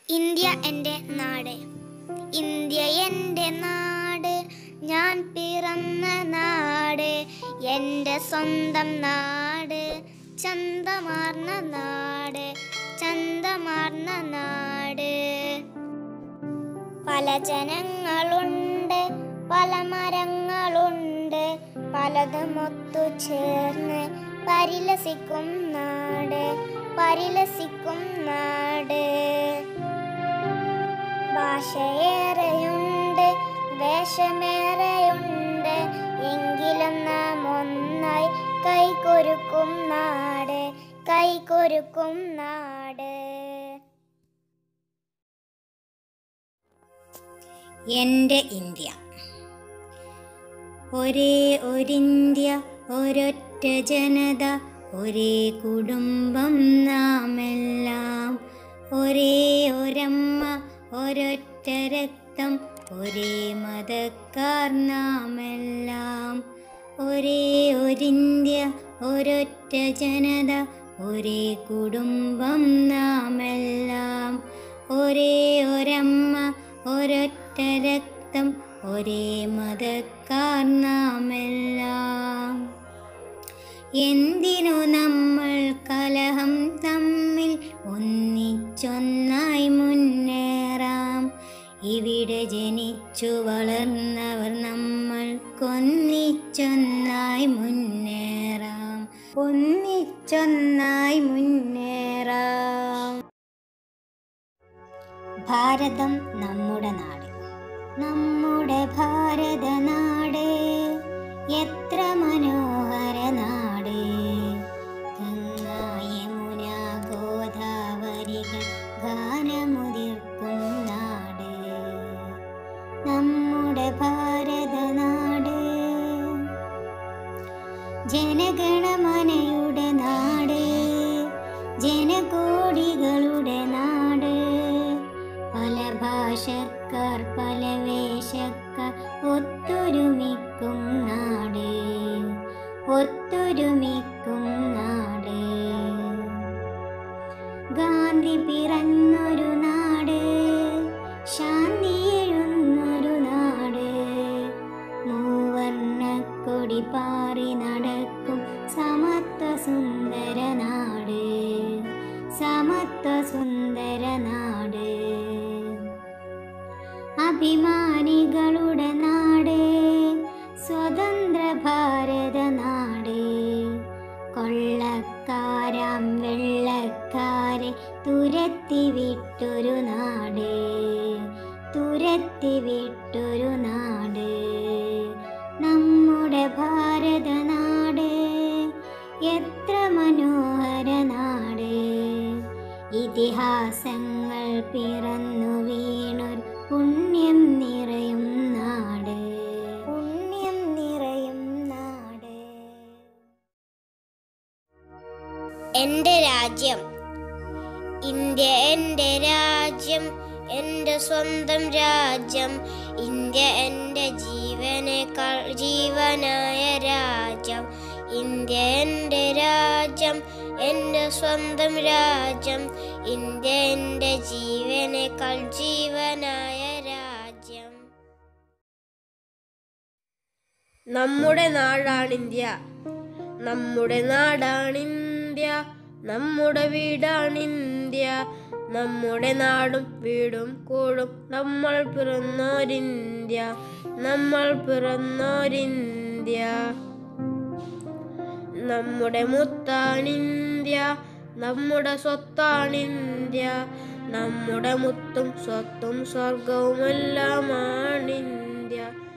India എൻ്റെ നാട് India എൻ്റെ നാട് ഞാൻ പിറന്ന നാട് എൻ്റെ സ്വന്തം നാട് ചന്തമാർന്ന നാട് ചന്തമാർന്ന നാട് പല ജനങ്ങളുണ്ട് പല മരങ്ങളുണ്ട് പലതുമൊത്തു ചേർന്ന് പരിലസിക്കും നാട് പരിലസിക്കും നാട് ഭാഷയേറെയുണ്ട് വേഷമേറെയുണ്ട് എങ്കിലും നാം ഒന്നായി കൈകൊരുക്കും നാട് കൈകൊരുക്കും നാട് എൻ്റെ ഇന്ത്യ ഒരേ ഒരിന്ത്യ ഒരൊറ്റ ജനത ഒരേ കുടുംബം നാമെല്ലാം ഒരേ ഒരമ്മ ഒരൊറ്റ രക്തം ഒരേ മതക്കാർ നാമെല്ലാം ഒരേ ഒരിന്ത്യ ഒരൊറ്റ ജനത ഒരേ കുടുംബം നാമെല്ലാം ഒരേ ഒരമ്മ ഒരൊറ്റ രക്തം ഒരേ മതക്കാർ നാമെല്ലാം എന്തിനു നമ്മൾ കലഹം തമ്മിൽ ഒന്നിച്ചൊന്നായി മുന്നേറാം ഇവിടെ ജനിച്ചു വളർന്നവർ നമ്മൾ കൊന്നിച്ചൊന്നായി മുന്നേറാം ഒന്നിച്ചൊന്നായി മുന്നേറാം ഭാരതം നമ്മുടെ നാട് നമ്മുടെ ഭാരത നാട് എത്ര മനോഹര നാട് ഗംഗ യമുന ഗോദാവരികൾ ഗാനമുതിർക്കും നാട് നമ്മുടെ ഭാരത നാട് ജനഗണമനയുടെ നാട് ജനകോടികളുടെ നാട് പല ഭാഷക്കാർ പല വേഷക്കാർ ഒത്തൊരുമിക്കും നാട് ഒത്തൊരുമിക്കും നാട് ഗാന്ധി പിറന്നൊരു നാട് ശാന്തി എഴുന്നൊരു നാട് മൂവർണ്ണക്കൊടി പാറി നടക്കും സമത്വ സുന്ദര നാട് സമത്വ സുന്ദര നാട് അഭിമാനികളുടെ നാട് സ്വതന്ത്ര ഭാരത നാട് കൊള്ളക്കാരാം വെള്ളക്കാരെ തുരത്തി വിട്ടൊരു നാട് തുരത്തി വിട്ടൊരു നാട് നമ്മുടെ ഭാരത നാട് എത്ര മനോഹര നാട് ഇതിഹാസങ്ങൾ പിറന്നു വീണൊരു പുണ്യം നിറയും നാട് പുണ്യം നിറയും നാട് എൻ്റെ രാജ്യം ഇന്ത്യ എൻ്റെ രാജ്യം എൻ്റെ സ്വന്തം രാജ്യം ഇന്ത്യ എൻ്റെ ജീവനേക്കാൾ ജീവനായ രാജ്യം ഇന്ത്യ എൻ്റെ രാജ്യം എൻ്റെ സ്വന്തം രാജ്യം ഇന്ത്യ എൻ്റെ ജീവനേക്കാൾ ജീവനായ രാജ്യം നമ്മുടെ നാടാണിന്ത്യ നമ്മുടെ നാടാണിന്ത്യ നമ്മുടെ വീടാണിന്ത്യ നമ്മുടെ നാടും വീടും കൂടും നമ്മൾ പിറന്നോരിന്ത്യ നമ്മൾ പിറന്നോരിന്ത്യ നമ്മുടെ മുത്താണിന്ത്യ നമ്മുടെ സ്വത്താണിന്ത്യ നമ്മുടെ മുത്തും സ്വത്തും സ്വർഗവുമെല്ലാമാണിന്ത്യ